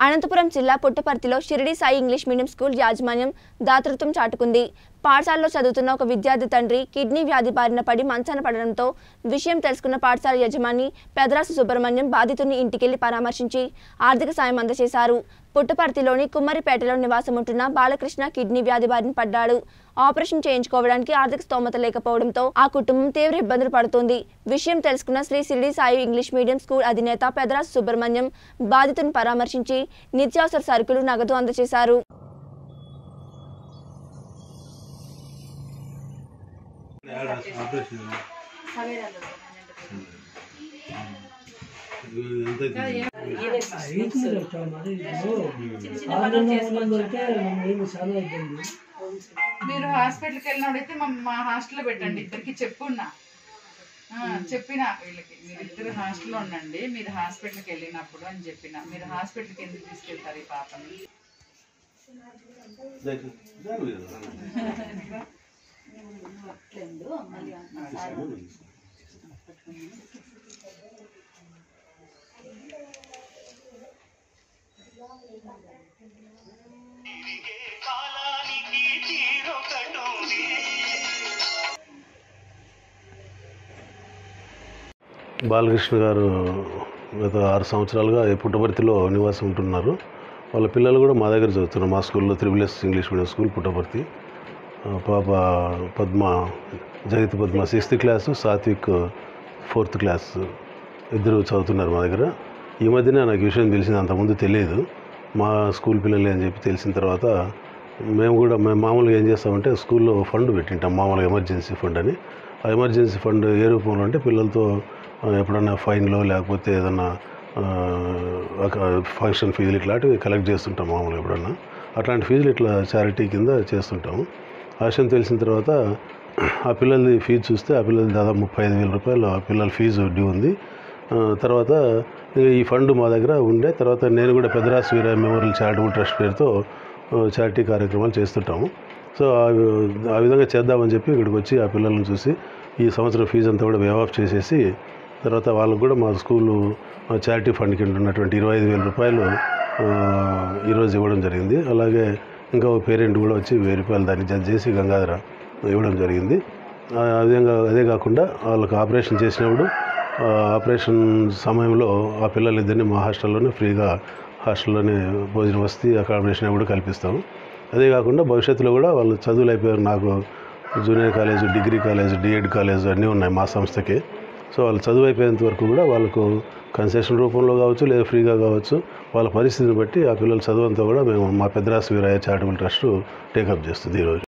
అనంతపురం జిల్లా పుట్టపర్తిలో Shirdi Sai English medium school యాజమాన్యం దాతృత్వం చాటుకుంది పాఠశాలలో చదువుతున్న ఒక విద్యార్థి తండ్రి కిడ్నీ వ్యాధి బారిన పడి మంచాన పడడంతో విషయం తెలుసుకున్న పాఠశాల యజమాని పెదరాసు సుబ్రహ్మణ్యం బాధితుని ఇంటికెళ్లి పరామర్శించి ఆర్థిక సాయం అందజేశారు పుట్టపర్తిలోని కుమ్మరిపేటలో నివాసం ఉంటున్న బాలకృష్ణ కిడ్నీ వ్యాధి బారిన పడ్డాడు ఆపరేషన్ చేయించుకోవడానికి ఆర్థిక స్తోమత లేకపోవడంతో ఆ కుటుంబం తీవ్ర ఇబ్బందులు పడుతోంది విషయం తెలుసుకున్న Shri Shirdi Sai English medium school అధినేత పెదరాసు సుబ్రహ్మణ్యం బాధితుని పరామర్శించి నిత్యావసర సరుకులు నగదు అందజేశారు ఆపరేషన్ ఎంత రీతిలో వచ్చాం మరి ఇప్పుడు ఆనందం ఉన్నదంటే మేము చాలా ఇబ్బంది మీరు హాస్పిటల్కి వెళ్ళినప్పుడైతే మా మా హాస్టల్లో పెట్టండి ఇద్దరికి చెప్పున్నా ఆ, చెప్పిన వీళ్ళకి మీరు ఇద్దరు హాస్టల్లో ఉండండి మీరు హాస్పిటల్కి వెళ్ళినప్పుడు అని చెప్పిన మీరు హాస్పిటల్కి ఎందుకు తీసుకెళ్తారు ఈ పాపని బాలకృష్ణ గారు గత ఆరు సంవత్సరాలుగా ఈ పుట్టపర్తిలో నివాసం ఉంటున్నారు వాళ్ళ పిల్లలు కూడా మా దగ్గర చదువుతున్నారు మా స్కూల్లో triple S English medium school Puttaparthi ఆ, పాప Padma Jagathi Padma sixth class Satvik fourth class ఇద్దరు చదువుతున్నారు మా దగ్గర ఈ మధ్యనే నాకు ఈ విషయం తెలిసింది అంతకుముందు తెలియదు మా స్కూల్ పిల్లలే అని చెప్పి తెలిసిన తర్వాత మేము కూడా మేము మామూలుగా ఏం చేస్తామంటే స్కూల్లో ఫండ్ పెట్టింటాం మామూలుగా ఎమర్జెన్సీ ఫండ్ అని ఆ ఎమర్జెన్సీ ఫండ్ ఏ రూపంలో అంటే పిల్లలతో ఆ, ఎప్పుడన్నా ఫైన్లో లేకపోతే ఏదన్నా ఆ, ఒక ఫంక్షన్ ఫీజులు ఇట్లాంటివి కలెక్ట్ చేస్తుంటాం మామూలుగా ఎప్పుడన్నా అట్లాంటి ఫీజులు ఇట్లా చారిటీ కింద చేస్తుంటాము ఆ విషయం తెలిసిన తర్వాత ఆ పిల్లలది ఫీజు చూస్తే ఆ పిల్లలది దాదాపు ముప్పై ఐదు వేల రూపాయలు ఆ పిల్లల ఫీజు డ్యూ ఉంది ఆ, తర్వాత ఇక ఈ ఫండ్ మా దగ్గర ఉండే తర్వాత నేను కూడా Peddarasu Veera memorial charitable trust పేరుతో ఆ, చారిటీ కార్యక్రమాలు చేస్తుంటాము సో ఆ వి- ఆ విధంగా చేద్దామని చెప్పి ఇక్కడికి వచ్చి ఆ పిల్లల్ని చూసి ఈ సంవత్సరం ఫీజు అంతా కూడా వేవ్ ఆఫ్ చేసేసి తర్వాత వాళ్ళకు కూడా మా స్కూలు ఆ, చారిటీ ఫండ్ కింద ఉన్నటువంటి ఇరవై ఐదు వేల రూపాయలు ఆ, ఈరోజు ఇవ్వడం జరిగింది అలాగే ఇంకా ఒక పేరెంట్ కూడా వచ్చి వెయ్యి రూపాయలు దాన్ని జడ్జ్ చేసి గంగాధర ఇవ్వడం జరిగింది ఆ ఆ విధంగా అదే కాకుండా వాళ్ళకి ఆపరేషన్ చేసినప్పుడు ఆ ఆపరేషన్ సమయంలో ఆ పిల్లలిద్దరిని మా హాస్టల్లోనే ఫ్రీగా హాస్టల్లోనే భోజన వసతి అకామిడేషన్ కూడా కల్పిస్తాము అదే కాకుండా భవిష్యత్తులో కూడా వాళ్ళు చదువులు అయిపోయారు నాకు junior college degree college D Ed college అన్నీ ఉన్నాయి మా సంస్థకి సో వాళ్ళు చదువు అయిపోయేంత వరకు కూడా వాళ్ళకు కన్సెషన్ రూపంలో కావచ్చు లేదా ఫ్రీగా కావచ్చు వాళ్ళ పరిస్థితిని బట్టి ఆ పిల్లల చదువు అంతా కూడా మేము మా Peddarasi Veerayya charitable trust take up చేస్తుంది ఈరోజు